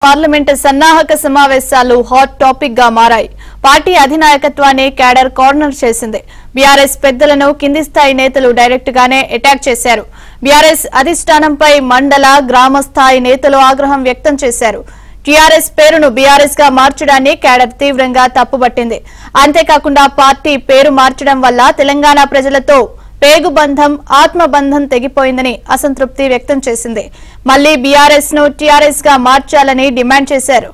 Parliament సన్నాహక సమావేశాలు hot topic గా మారాయి పార్టీ అధినాయకత్వాన్ని క్యాడర్ కార్నర్ చేసింది బీఆర్ఎస్ పెద్దలను కింది స్థాయి నేతలు డైరెక్ట్ గానే అటాక్ చేశారు బీఆర్ఎస్ అధిష్టానంపై మండల గ్రామ స్థాయి నేతలు ఆగ్రహం వ్యక్తం చేశారు టీఆర్ఎస్ పేరును బీఆర్ఎస్ గా మార్చడాన్ని క్యాడర్ తీవ్రంగా తప్పుబట్టింది అంతేకాకుండా పార్టీ పేరు మార్చడం వల్ల తెలంగాణ ప్రజలతో పేగుబంధం ఆత్మబంధం తెగిపోయిందని అసంతృప్తి వ్యక్తం చేసింది మళ్లీ బీఆర్ఎస్ ను టీఆర్ఎస్ గా మార్చాలని డిమాండ్ చేశారు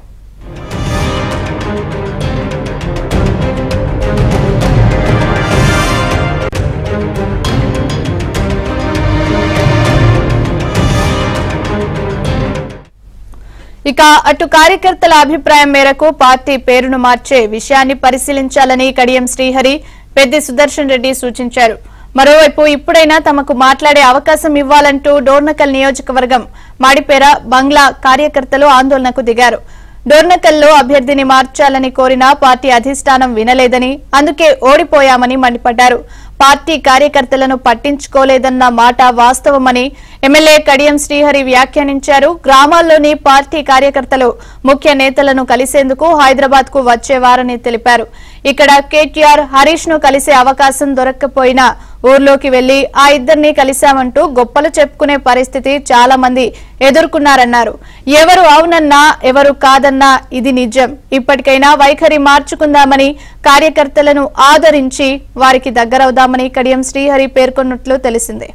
ఇక అటు కార్యకర్తల అభిప్రాయం మేరకు పార్టీ పేరును మార్చే విషయాన్ని పరిశీలించాలని కడియం శ్రీహరి పెద్ది సుదర్శన్ రెడ్డి సూచించారు మరోవైపు ఇప్పుడైనా తమకు మాట్లాడే అవకాశం ఇవ్వాలంటూ డోర్నకల్ నియోజకవర్గం మాడిపేర బంగ్లా కార్యకర్తలు ఆందోళనకు దిగారు డోర్నకల్లో అభ్యర్థిని మార్చాలని కోరినా పార్టీ అధిష్టానం వినలేదని అందుకే ఓడిపోయామని మండిపడ్డారు పార్టీ కార్యకర్తలను పట్టించుకోలేదన్న మాట వాస్తవమని ఎమ్మెల్యే కడియం శ్రీహరి వ్యాఖ్యానించారు గ్రామాల్లోని పార్టీ కార్యకర్తలు ముఖ్య నేతలను కలిసేందుకు హైదరాబాద్ కు వచ్చేవారని తెలిపారు ఇక్కడ కేటీఆర్ హరీష్ ను కలిసే అవకాశం దొరక్కపోయినా ఊర్లోకి వెళ్లి ఆ ఇద్దరిని కలిశామంటూ గొప్పలు చెప్పుకునే పరిస్థితి చాలా మంది ఎదుర్కొన్నారన్నారు ఎవరు అవునన్నా ఎవరు కాదన్నా ఇది నిజం ఇప్పటికైనా వైఖరి మార్చుకుందామని కార్యకర్తలను ఆదరించి వారికి దగ్గరవుదామని కడియం శ్రీహరి పేర్కొన్నట్లు తెలిసిందే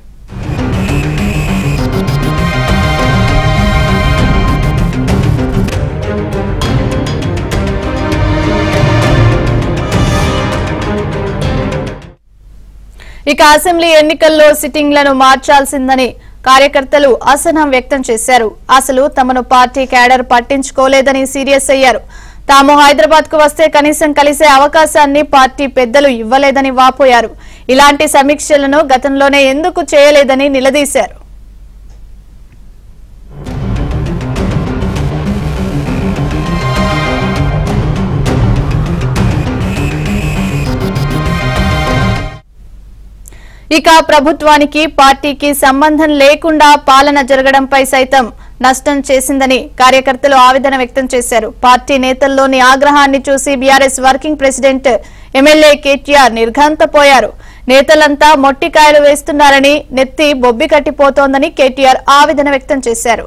ఇక అసెంబ్లీ ఎన్నికల్లో సిట్టింగ్లను మార్చాల్సిందని కార్యకర్తలు అసహనం వ్యక్తం చేశారు అసలు తమను పార్టీ క్యాడర్ పట్టించుకోలేదని సీరియస్ అయ్యారు తాము హైదరాబాద్ కు వస్తే కనీసం కలిసే అవకాశాన్ని పార్టీ పెద్దలు ఇవ్వలేదని వాపోయారు ఇలాంటి సమీక్షలను గతంలోనే ఎందుకు చేయలేదని నిలదీశారు ఇక ప్రభుత్వానికి పార్టీకి సంబంధం లేకుండా పాలన జరగడంపై సైతం నష్టం చేసిందని కార్యకర్తలు ఆవేదన వ్యక్తం చేశారు పార్టీ నేతల్లోని ఆగ్రహాన్ని చూసి BRS working president MLA KTR నిర్ఘాంతపోయారు నేతలంతా మొట్టికాయలు వేస్తున్నారని నెత్తి బొబ్బి కట్టిపోతోందని కేటీఆర్ ఆవేదన వ్యక్తం చేశారు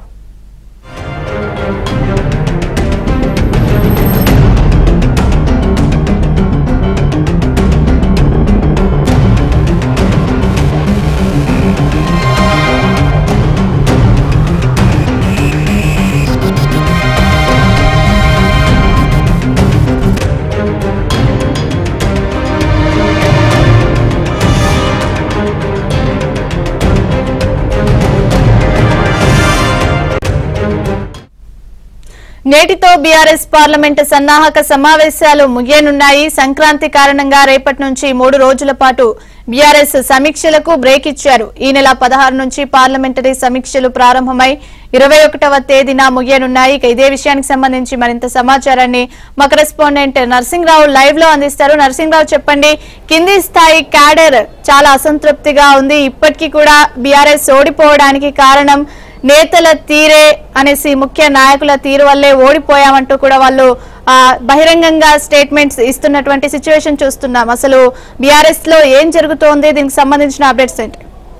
నేటితో బీఆర్ఎస్ పార్లమెంటు సన్నాహక సమావేశాలు ముగియనున్నాయి సంక్రాంతి కారణంగా రేపటి నుంచి మూడు రోజుల పాటు బీఆర్ఎస్ సమీక్షలకు బ్రేక్ ఇచ్చారు ఈ నెల పదహారు నుంచి పార్లమెంటరీ సమీక్షలు ప్రారంభమై ఇరవై ఒకటవ తేదీన ముగియనున్నాయి ఇక ఇదే విషయానికి సంబంధించి మరింత సమాచారాన్ని మా కరెస్పాండెంట్ నర్సింగ్రావు లైవ్ లో అందిస్తారు నర్సింగ్రావు చెప్పండి కింది స్థాయి క్యాడర్ చాలా అసంతృప్తిగా ఉంది ఇప్పటికీ కూడా బీఆర్ఎస్ ఓడిపోవడానికి కారణం నేతల తీరే అనేసి ముఖ్య నాయకుల తీరు వల్లే ఓడిపోయామంటూ కూడా వాళ్ళు ఆ, బహిరంగంగా స్టేట్మెంట్స్ ఇస్తున్నటువంటి సిచ్యువేషన్ చూస్తున్నాం అసలు బీఆర్ఎస్ లో ఏం జరుగుతోంది దీనికి సంబంధించిన అప్డేట్స్ ఏంటి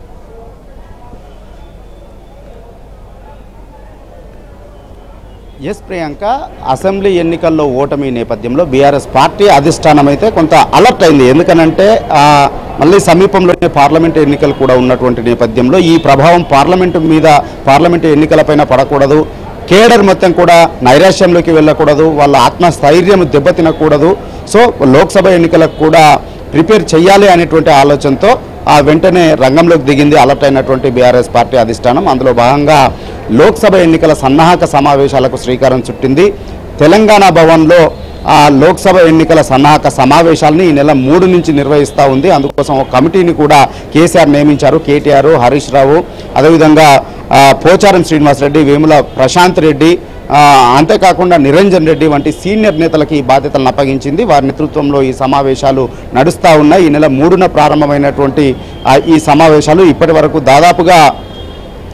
ఎస్ ప్రియాంక అసెంబ్లీ ఎన్నికల్లో ఓటమి నేపథ్యంలో బీఆర్ఎస్ పార్టీ అధిష్టానం అయితే కొంత అలర్ట్ అయింది ఎందుకనంటే ఆ, మళ్ళీ సమీపంలోనే పార్లమెంట్ ఎన్నికలు కూడా ఉన్నటువంటి నేపథ్యంలో ఈ ప్రభావం పార్లమెంటు మీద పార్లమెంటు ఎన్నికలపైన పడకూడదు కేడర్ మొత్తం కూడా నైరాశ్యంలోకి వెళ్ళకూడదు వాళ్ళ ఆత్మస్థైర్యం దెబ్బతినకూడదు సో లోక్సభ ఎన్నికలకు కూడా ప్రిపేర్ చేయాలి అనేటువంటి ఆలోచనతో ఆ వెంటనే రంగంలోకి దిగింది అలర్ట్ అయినటువంటి బీఆర్ఎస్ పార్టీ అధిష్టానం అందులో భాగంగా లోక్సభ ఎన్నికల సన్నాహక సమావేశాలకు శ్రీకారం చుట్టింది తెలంగాణ భవన్లో ఆ లోక్సభ ఎన్నికల సన్నాహక సమావేశాలని ఈ నెల మూడు నుంచి నిర్వహిస్తూ ఉంది అందుకోసం ఒక కమిటీని కూడా కేసీఆర్ నియమించారు కేటీఆర్ హరీష్ రావు అదేవిధంగా ఆ, పోచారం శ్రీనివాసరెడ్డి వేముల ప్రశాంత్ రెడ్డి ఆ, అంతేకాకుండా నిరంజన్ రెడ్డి వంటి సీనియర్ నేతలకు ఈ బాధ్యతలను అప్పగించింది వారి నేతృత్వంలో ఈ సమావేశాలు నడుస్తూ ఉన్నాయి ఈ నెల మూడున ప్రారంభమైనటువంటి ఆ, ఈ సమావేశాలు ఇప్పటి వరకు దాదాపుగా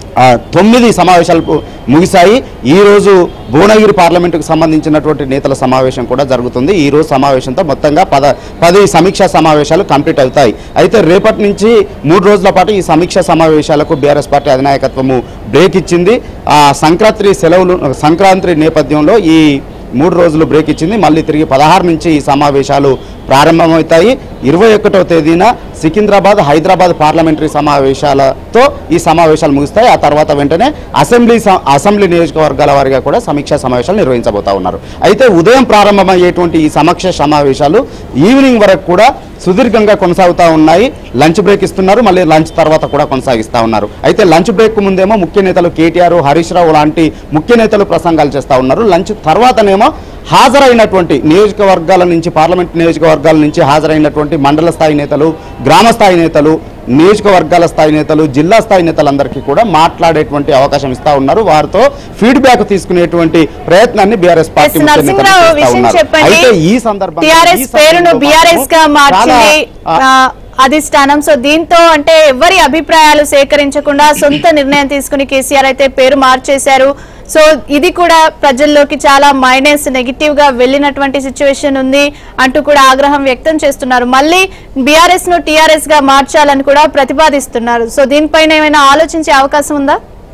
ఆ, తొమ్మిది సమావేశాలు పు- ముగిశాయి ఈ రోజు భువనగిరి పార్లమెంటుకు సంబంధించినటువంటి నేతల సమావేశం కూడా జరుగుతుంది ఈ రోజు సమావేశంతో మొత్తంగా పద పది సమీక్షా సమావేశాలు కంప్లీట్ అవుతాయి అయితే రేపటి నుంచి మూడు రోజుల పాటు ఈ సమీక్షా సమావేశాలకు బీఆర్ఎస్ పార్టీ అధినాయకత్వము బ్రేక్ ఇచ్చింది ఆ సంక్రాంతి సెలవులు సంక్రాంతి నేపథ్యంలో ఈ మూడు రోజులు బ్రేక్ ఇచ్చింది మళ్ళీ తిరిగి పదహారు నుంచి ఈ సమావేశాలు ప్రారంభమవుతాయి ఇరవై ఒకటవ తేదీన సికింద్రాబాద్ హైదరాబాద్ పార్లమెంటరీ సమావేశాలతో ఈ సమావేశాలు ముగుస్తాయి ఆ తర్వాత వెంటనే అసెంబ్లీ స- అసెంబ్లీ నియోజకవర్గాల వారిగా కూడా సమీక్షా సమావేశాలు నిర్వహించబోతా ఉన్నారు అయితే ఉదయం ప్రారంభమయ్యేటువంటి ఈ సమీక్ష సమావేశాలు ఈవినింగ్ వరకు కూడా సుదీర్ఘంగా కొనసాగుతూ ఉన్నాయి లంచ్ బ్రేక్ ఇస్తున్నారు మళ్ళీ లంచ్ తర్వాత కూడా కొనసాగిస్తూ ఉన్నారు అయితే లంచ్ బ్రేక్ ముందేమో ముఖ్య నేతలు కేటీఆర్ హరీష్ రావు లాంటి ముఖ్య నేతలు ప్రసంగాలు చేస్తూ ఉన్నారు లంచ్ తర్వాతనేమో హాజరైనటువంటి నియోజకవర్గాల నుంచి పార్లమెంట్ నియోజకవర్గాల నుంచి హాజరైనటువంటి మండల స్థాయి నేతలు గ్రామ స్థాయి నేతలు నియోజకవర్గాల స్థాయి నేతలు జిల్లా స్థాయి నేతలందరికీ కూడా మాట్లాడేటువంటి అవకాశం ఇస్తా ఉన్నారు వారితో ఫీడ్బ్యాక్ తీసుకునేటువంటి ప్రయత్నాన్ని బీఆర్ఎస్ పార్టీ ఎస్ ముఖ్య నేతలు నరసింహరావు చేస్తా విషయం ఉన్నారు. చెప్పండి అయితే ఈ సందర్భంగా టిఆర్ఎస్ ఈ పేరును సమయంలో బీఆర్ఎస్ గా మాత్రం మార్చింది చాలా, ఆ, ఆ, అధిష్టానం సో దీంతో అంటే ఎవరి అభిప్రాయాలు సేకరించకుండా సొంత నిర్ణయం తీసుకుని కేసీఆర్ అయితే పేరు మార్చేశారు సో ఇది కూడా ప్రజల్లోకి చాలా మైనస్ నెగిటివ్ గా వెళ్ళినటువంటి సిచ్యువేషన్ ఉంది అంటూ కూడా ఆగ్రహం వ్యక్తం చేస్తున్నారు మళ్ళీ బీఆర్ఎస్ ను టీఆర్ఎస్ గా మార్చాలని కూడా ప్రతిపాదిస్తున్నారు సో దీనిపైన ఏమైనా ఆలోచించే అవకాశం ఉందా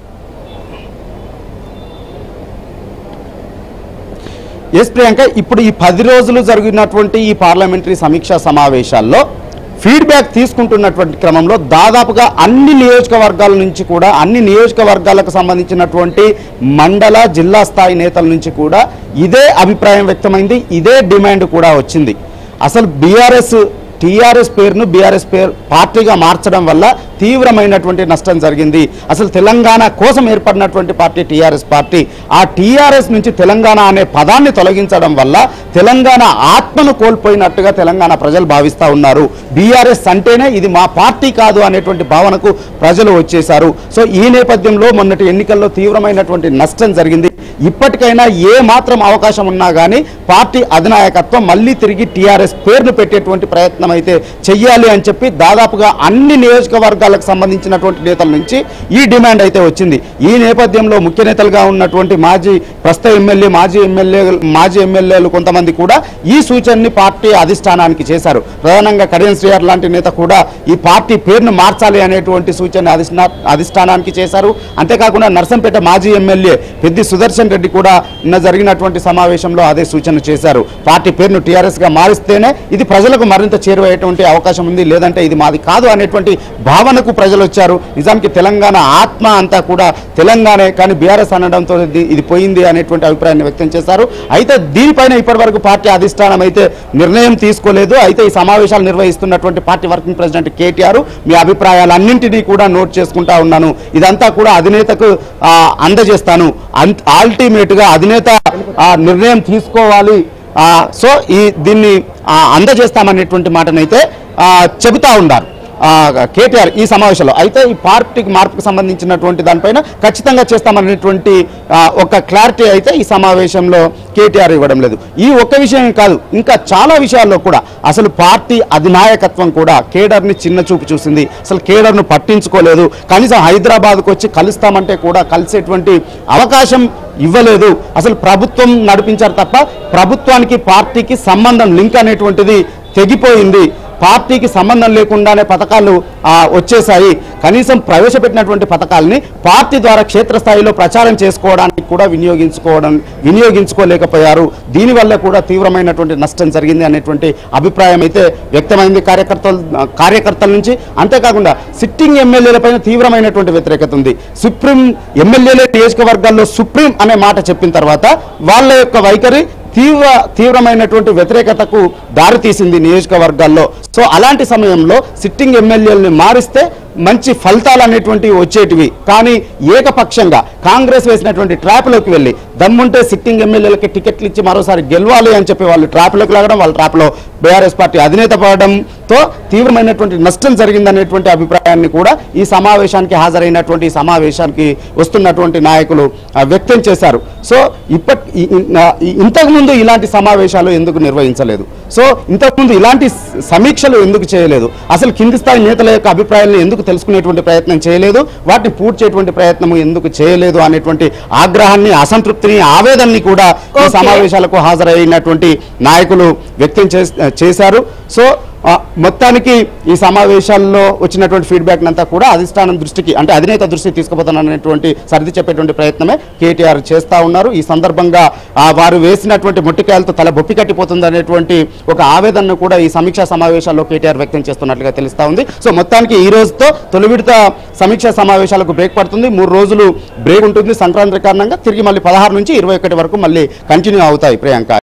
ఎస్ ప్రియాంక ఇప్పుడు ఈ పది రోజులు జరిగినటువంటి ఈ పార్లమెంటరీ సమీక్షా సమావేశాల్లో ఫీడ్బ్యాక్ తీసుకుంటున్నటువంటి క్రమంలో దాదాపుగా అన్ని నియోజకవర్గాల నుంచి కూడా అన్ని నియోజకవర్గాలకు సంబంధించినటువంటి మండల జిల్లా స్థాయి నేతల నుంచి కూడా ఇదే అభిప్రాయం వ్యక్తమైంది ఇదే డిమాండ్ కూడా వచ్చింది అసలు బీఆర్ఎస్ టీఆర్ఎస్ పేరును బీఆర్ఎస్ పేరు పార్టీగా మార్చడం వల్ల తీవ్రమైనటువంటి నష్టం జరిగింది అసలు తెలంగాణ కోసం ఏర్పడినటువంటి పార్టీ టీఆర్ఎస్ పార్టీ ఆ టీఆర్ఎస్ నుంచి తెలంగాణ అనే పదాన్ని తొలగించడం వల్ల తెలంగాణ ఆత్మను కోల్పోయినట్టుగా తెలంగాణ ప్రజలు భావిస్తూ ఉన్నారు బీఆర్ఎస్ అంటేనే ఇది మా పార్టీ కాదు అనేటువంటి భావనకు ప్రజలు వచ్చేశారు సో ఈ నేపథ్యంలో మొన్నటి ఎన్నికల్లో తీవ్రమైనటువంటి నష్టం జరిగింది ఇప్పటికైనా ఏ మాత్రం అవకాశం ఉన్నా కానీ పార్టీ అధినాయకత్వం మళ్ళీ తిరిగి టీఆర్ఎస్ పేరును పెట్టేటువంటి ప్రయత్నం అయితే చెయ్యాలి అని చెప్పి దాదాపుగా అన్ని నియోజకవర్గాలకు సంబంధించినటువంటి నేతల నుంచి ఈ డిమాండ్ అయితే వచ్చింది ఈ నేపథ్యంలో ముఖ్య నేతలుగా ఉన్నటువంటి మాజీ ప్రస్తుత ఎమ్మెల్యే మాజీ ఎమ్మెల్యే మాజీ ఎమ్మెల్యేలు కొంతమంది కూడా ఈ సూచనని పార్టీ అధిష్టానానికి చేశారు ప్రధానంగా కడియం శ్రీఆర్ లాంటి నేత కూడా ఈ పార్టీ పేరును మార్చాలి అనేటువంటి సూచన అధిష్ఠా అధిష్టానానికి చేశారు అంతేకాకుండా నర్సంపేట మాజీ ఎమ్మెల్యే పెద్ది సుదర్శన్ రెడ్డి కూడా నిన్న జరిగినటువంటి సమావేశంలో అదే సూచన చేశారు పార్టీ పేరును టీఆర్ఎస్ గా మారిస్తేనే ఇది ప్రజలకు మరింత చేరువయ్యేటువంటి అవకాశం ఉంది లేదంటే ఇది మాది కాదు అనేటువంటి భావనకు ప్రజలు వచ్చారు నిజానికి తెలంగాణ ఆత్మ అంతా కూడా తెలంగాణే కానీ బీఆర్ఎస్ అనడంతో ఇది- ఇది పోయింది అనేటువంటి అభిప్రాయాన్ని వ్యక్తం చేశారు అయితే దీనిపైన ఇప్పటివరకు పార్టీ అధిష్టానం అయితే నిర్ణయం తీసుకోలేదు అయితే ఈ సమావేశాలు నిర్వహిస్తున్నటువంటి పార్టీ వర్కింగ్ ప్రెసిడెంట్ కేటీఆర్ మీ అభిప్రాయాలన్నింటినీ కూడా నోట్ చేసుకుంటా ఉన్నాను ఇదంతా కూడా అధినేతకు ఆ, అందజేస్తాను అల్టిమేట్ గా అధినేత ఆ, నిర్ణయం తీసుకోవాలి ఆ, సో ఈ దీన్ని ఆ, అందజేస్తామనేటువంటి మాటనైతే ఆ, చెబుతా ఉన్నారు ఆ, కేటీఆర్ ఈ సమావేశంలో అయితే ఈ పార్టీకి మార్పుకు సంబంధించినటువంటి దానిపైన ఖచ్చితంగా చేస్తామనేటువంటి ఆ, ఒక క్లారిటీ అయితే ఈ సమావేశంలో కేటీఆర్ ఇవ్వడం లేదు ఈ ఒక్క విషయం కాదు ఇంకా చాలా విషయాల్లో కూడా అసలు పార్టీ అధినాయకత్వం కూడా కేడర్ని చిన్న చూపు చూసింది అసలు కేడర్ను పట్టించుకోలేదు కనీసం హైదరాబాద్కు వచ్చి కలుస్తామంటే కూడా కలిసేటువంటి అవకాశం ఇవ్వలేదు అసలు ప్రభుత్వం నడిపించారు తప్ప ప్రభుత్వానికి పార్టీకి సంబంధం లింక్ అనేటువంటిది తెగిపోయింది పార్టీకి సంబంధం లేకుండానే పథకాలు ఆ, వచ్చేసాయి కనీసం ప్రవేశపెట్టినటువంటి పథకాలని పార్టీ ద్వారా క్షేత్రస్థాయిలో ప్రచారం చేసుకోవడానికి కూడా వినియోగించుకోవడం వినియోగించుకోలేకపోయారు దీనివల్ల కూడా తీవ్రమైనటువంటి నష్టం జరిగింది అనేటువంటి అభిప్రాయం అయితే వ్యక్తమైంది కార్యకర్తల కార్యకర్తల నుంచి అంతేకాకుండా సిట్టింగ్ ఎమ్మెల్యేలపైన తీవ్రమైనటువంటి వ్యతిరేకత ఉంది సుప్రీం ఎమ్మెల్యేలే నియోజకవర్గాల్లో సుప్రీం అనే మాట చెప్పిన తర్వాత వాళ్ళ యొక్క వైఖరి తీవ్ర తీవ్రమైనటువంటి వ్యతిరేకతకు దారితీసింది నియోజకవర్గాల్లో సో అలాంటి సమయంలో సిట్టింగ్ ఎమ్మెల్యేలని మారిస్తే మంచి ఫలితాలు అనేటువంటివి వచ్చేటివి కానీ ఏకపక్షంగా కాంగ్రెస్ వేసినటువంటి ట్రాప్లోకి వెళ్ళి దమ్ముంటే సిట్టింగ్ ఎమ్మెల్యేలకి టికెట్లు ఇచ్చి మరోసారి గెలవాలి అని చెప్పి వాళ్ళు ట్రాప్లోకి లాగడం వాళ్ళ ట్రాప్లో బీఆర్ఎస్ పార్టీ అధినేత పడడంతో తీవ్రమైనటువంటి నష్టం జరిగిందనేటువంటి అభిప్రాయాన్ని కూడా ఈ సమావేశానికి హాజరైనటువంటి ఈ సమావేశానికి వస్తున్నటువంటి నాయకులు ఆ, వ్యక్తం చేశారు సో ఇప్పటి ఈ- ఈ- ఆ, ఈ- ఇంతకుముందు ఇలాంటి సమావేశాలు ఎందుకు నిర్వహించలేదు సో ఇంతకుముందు ఇలాంటి స- సమీక్షలు ఎందుకు చేయలేదు అసలు కింది స్థాయి నేతల యొక్క అభిప్రాయాలను ఎందుకు తెలుసుకునేటువంటి ప్రయత్నం చేయలేదు వాటిని పూడ్చేటువంటి ప్రయత్నం ఎందుకు చేయలేదు అనేటువంటి ఆగ్రహాన్ని అసంతృప్తిని ఆవేదనని కూడా ఈ Okay. సమావేశాలకు హాజరైనటువంటి నాయకులు వ్యక్తం చేస్- చేశారు సో ఆ, మొత్తానికి ఈ సమావేశాల్లో వచ్చినటువంటి ఫీడ్బ్యాక్ అంతా కూడా అధిష్టానం దృష్టికి అంటే అధినేత దృష్టికి తీసుకుపోతాననేటువంటి సర్ది చెప్పేటువంటి ప్రయత్నమే కేటీఆర్ చేస్తా ఉన్నారు ఈ సందర్భంగా ఆ, వారు వేసినటువంటి మొట్టికాయలతో తల బొప్పి కట్టిపోతుంది అనేటువంటి ఒక ఆవేదనను కూడా ఈ సమీక్షా సమావేశాల్లో కేటీఆర్ వ్యక్తం చేస్తున్నట్లుగా తెలుస్తా ఉంది సో మొత్తానికి ఈ రోజుతో తొలి విడత సమీక్షా సమావేశాలకు బ్రేక్ పడుతుంది మూడు రోజులు బ్రేక్ ఉంటుంది సంక్రాంతి కారణంగా తిరిగి మళ్ళీ పదహారు నుంచి ఇరవై ఒకటి వరకు మళ్ళీ కంటిన్యూ అవుతాయి ప్రియాంక